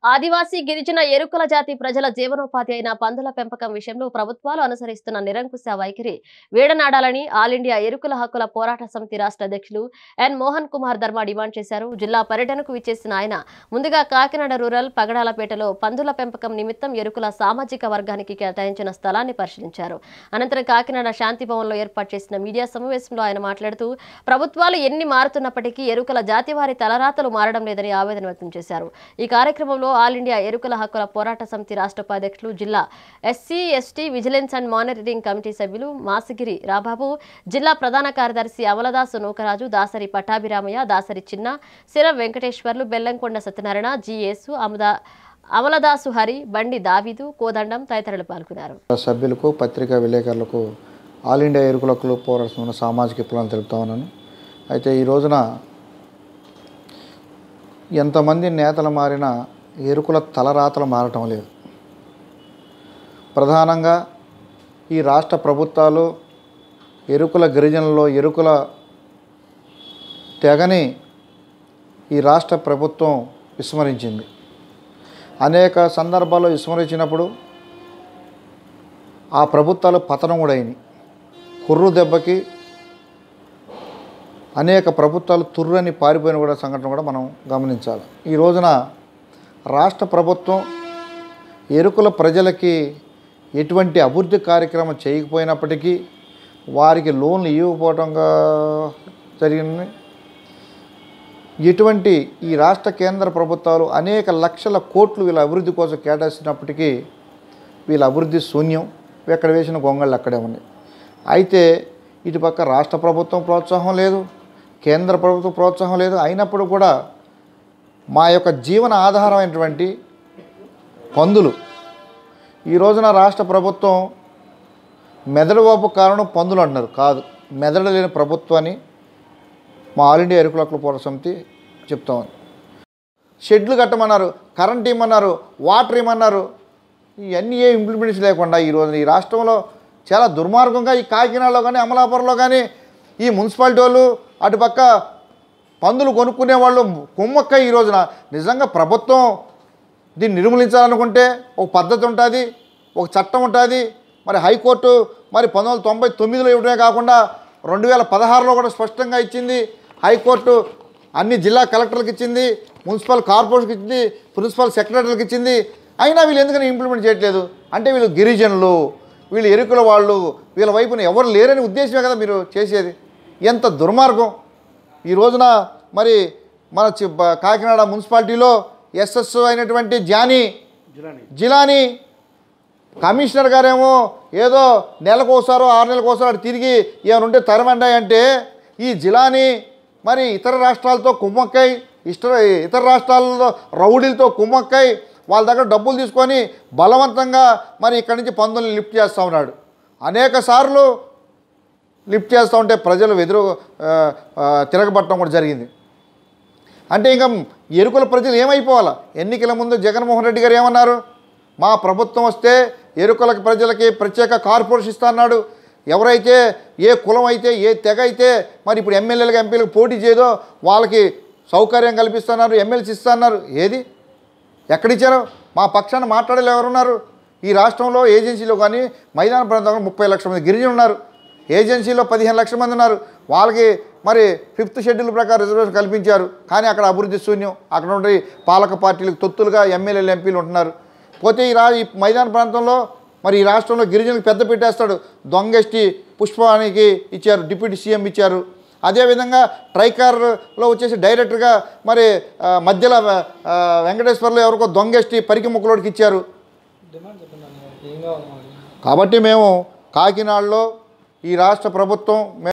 ఆదివాసీ గిరిజన ఎరుకల జాతి ప్రజల జీవనోపాధి అయిన పందుల పెంపకం విషయంలో ప్రభుత్వాలు అనుసరిస్తున్న నిరంకుశ వైఖరి వీడనాడాలని ఆల్ ఇండియా ఎరుకల హక్కుల పోరాట సమితి రాష్ట్ర అధ్యక్షులు ఎన్ మోహన్ కుమార్ ధర్మ డిమాండ్ చేశారు జిల్లా పర్యటనకు విచ్చేసిన ఆయన ముందుగా కాకినాడ రూరల్ పగడాలపేటలో పందుల పెంపకం నిమిత్తం ఎరుకల సామాజిక వర్గానికి కేటాయించిన స్థలాన్ని పరిశీలించారు అనంతరం కాకినాడ శాంతి భవన్లో ఏర్పాటు చేసిన మీడియా సమావేశంలో ఆయన మాట్లాడుతూ ప్రభుత్వాలు ఎన్ని మారుతున్నప్పటికీ ఎరుకల జాతి వారి తలరాతలు మారడం లేదని ఆవేదన వ్యక్తం చేశారు ఈ కార్యక్రమంలో ఆల్ ఇండియా ఎరుకల హక్కుల పోరాట సమితి రాష్ట్ర ఉపాధ్యక్షులు జిల్లా SC ST vigilance and monitoring committee సభ్యులు మాసిగిరి రాబాబు జిల్లా ప్రధాన కార్యదర్శి అమలదాసు నూకరాజు దాసరి పట్టాభిరామయ్య దాసరి చిన్న సిర వెంకటేశ్వర్లు బెల్లంకొండ సత్యనారాయణ జిఎస్ అమదా అమలదాసు హరి బండి దావీదు కోదండం తదితరులు పాల్గొన్నారు సభ్యులకు పత్రికా విలేకరులకు ఆల్ ఇండియా ఎరుకులకు పోరాడుతున్న సామాజిక విప్లవం తెలుపుతా ఉన్నాను అయితే ఈ రోజున ఎంతమంది నేతలు మారినా ఎరుకుల తలరాతలు మారటం లేదు ప్రధానంగా ఈ రాష్ట్ర ప్రభుత్వాలు ఎరుకుల గిరిజనుల్లో ఎరుకుల తెగని ఈ రాష్ట్ర ప్రభుత్వం విస్మరించింది అనేక సందర్భాల్లో విస్మరించినప్పుడు ఆ ప్రభుత్వాలు పతనం కూడా అయినాయి కుర్రు దెబ్బకి అనేక ప్రభుత్వాలు తుర్రని పారిపోయిన కూడా సంఘటన కూడా మనం గమనించాలి ఈ రోజున రాష్ట్ర ప్రభుత్వం ఎరుకుల ప్రజలకి ఎటువంటి అభివృద్ధి కార్యక్రమం చేయకపోయినప్పటికీ వారికి లోన్లు ఇవ్వకపోవటంగా జరిగింది ఇటువంటి ఈ రాష్ట్ర కేంద్ర ప్రభుత్వాలు అనేక లక్షల కోట్లు వీళ్ళ అభివృద్ధి కోసం కేటాయిస్తున్నప్పటికీ వీళ్ళ అభివృద్ధి శూన్యం ఎక్కడ వేసిన గొంగళ్ళు అక్కడే ఉన్నాయి అయితే ఇటుపక్క రాష్ట్ర ప్రభుత్వం ప్రోత్సాహం లేదు కేంద్ర ప్రభుత్వం ప్రోత్సాహం లేదు అయినప్పుడు కూడా మా యొక్క జీవన ఆధారమైనటువంటి పందులు ఈ రోజున రాష్ట్ర ప్రభుత్వం మెదడు వాపు కారణం పందులు అంటున్నారు కాదు మెదడు లేని ప్రభుత్వాన్ని మా ఆల్ ఇండియా ఎరుకుల హక్కుల పోరాట సమితి చెప్తామని షెడ్లు కట్టమన్నారు కరెంట్ ఇమ్మన్నారు వాటర్ ఇమ్మన్నారు ఇవన్నీ ఏ ఇంప్లిమెంటేషన్ లేకుండా ఈ రోజున ఈ రాష్ట్రంలో చాలా దుర్మార్గంగా ఈ కాకినాడలో కానీ అమలాపురంలో కానీ ఈ మున్సిపాలిటీ వాళ్ళు అటుపక్క పందులు కొనుక్కునే వాళ్ళు కుమ్మక్క ఈ రోజున నిజంగా ప్రభుత్వం దీన్ని నిర్మూలించాలనుకుంటే ఒక పద్ధతి ఉంటుంది ఒక చట్టం ఉంటుంది మరి హైకోర్టు మరి పంతొమ్మిది వందల తొంభై తొమ్మిదిలో ఇవ్వడమే కాకుండా రెండు వేల పదహారులో కూడా స్పష్టంగా ఇచ్చింది హైకోర్టు అన్ని జిల్లా కలెక్టర్లకు ఇచ్చింది మున్సిపల్ కార్పొరేషన్కి ఇచ్చింది ప్రిన్సిపల్ సెక్రటరీలకు ఇచ్చింది అయినా వీళ్ళు ఎందుకని ఇంప్లిమెంట్ చేయట్లేదు అంటే వీళ్ళు గిరిజనులు వీళ్ళు ఎరుకుల వాళ్ళు వీళ్ళ వైపున ఎవరు లేరని ఉద్దేశమే కదా మీరు చేసేది ఎంత దుర్మార్గం ఈ రోజున మరి మన చి- బ- కాకినాడ మున్సిపాలిటీలో ఎస్ఎస్ అయినటువంటి జానీ జిలానీ కమిషనర్ గారేమో ఏదో నెలకోసారో ఆరు నెలకోసారో అటు తిరిగి ఏమైనా ఉంటే తరమండి అంటే ఈ జిలాని మరి ఇతర రాష్ట్రాలతో కుమ్మక్కై ఇష్ట ఇతర రాష్ట్రాలలో రౌడీలతో కుమ్మక్కై వాళ్ళ దగ్గర డబ్బులు తీసుకొని బలవంతంగా మరి ఇక్కడి నుంచి పందుల్ని లిఫ్ట్ చేస్తూ ఉన్నాడు అనేక సార్లు లిఫ్ట్ చేస్తూ ఉంటే ప్రజలు ఎదురు ఆ, ఆ, తిరగబట్టడం కూడా జరిగింది అంటే ఇంకా ఎరుకుల ప్రజలు ఏమైపోవాలా ఎన్నికల ముందు జగన్మోహన్ రెడ్డి గారు ఏమన్నారు మా ప్రభుత్వం వస్తే ఎరుకుల ప్రజలకి ప్రత్యేక కార్పొరేషన్ ఇస్తా అన్నాడు ఎవరైతే ఏ కులం అయితే ఏ తెగ అయితే మరి ఇప్పుడు ఎమ్మెల్యేలకు ఎంపీలకు పోటీ చేయదో వాళ్ళకి సౌకర్యం కల్పిస్తున్నారు ఎమ్మెల్సీ ఇస్తున్నారు ఏది ఎక్కడిచ్చారు మా పక్షాన మాట్లాడలే ఎవరున్నారు ఈ రాష్ట్రంలో ఏజెన్సీలో కానీ మైదాన ప్రాంతంలో ముప్పై లక్షల మంది గిరిజనులు ఉన్నారు ఏజెన్సీలో పదిహేను లక్షల మంది ఉన్నారు వాళ్ళకి మరి ఫిఫ్త్ షెడ్యూల్ ప్రకారం రిజర్వేషన్ కల్పించారు కానీ అక్కడ అభివృద్ధి శూన్యం అక్కడ ఉండే పాలక పార్టీలకు తొత్తులుగా ఎమ్మెల్యేలు ఎంపీలు ఉంటున్నారు పోతే ఈ రా ఈ మైదాన ప్రాంతంలో మరి ఈ రాష్ట్రంలో గిరిజనులకు పెద్ద పెట్టేస్తాడు దొంగెస్టి పుష్పానికి ఇచ్చారు డిప్యూటీ సీఎం ఇచ్చారు అదేవిధంగా ట్రైకార్లో వచ్చేసి డైరెక్టర్గా మరి ఆ, మధ్యలో ఆ, వెంకటేశ్వర్లో ఎవరికో దొంగెస్టి పరికి ముక్కలోడికి ఇచ్చారు కాబట్టి మేము కాకినాడలో ఈ రాష్ట్ర ప్రభుత్వం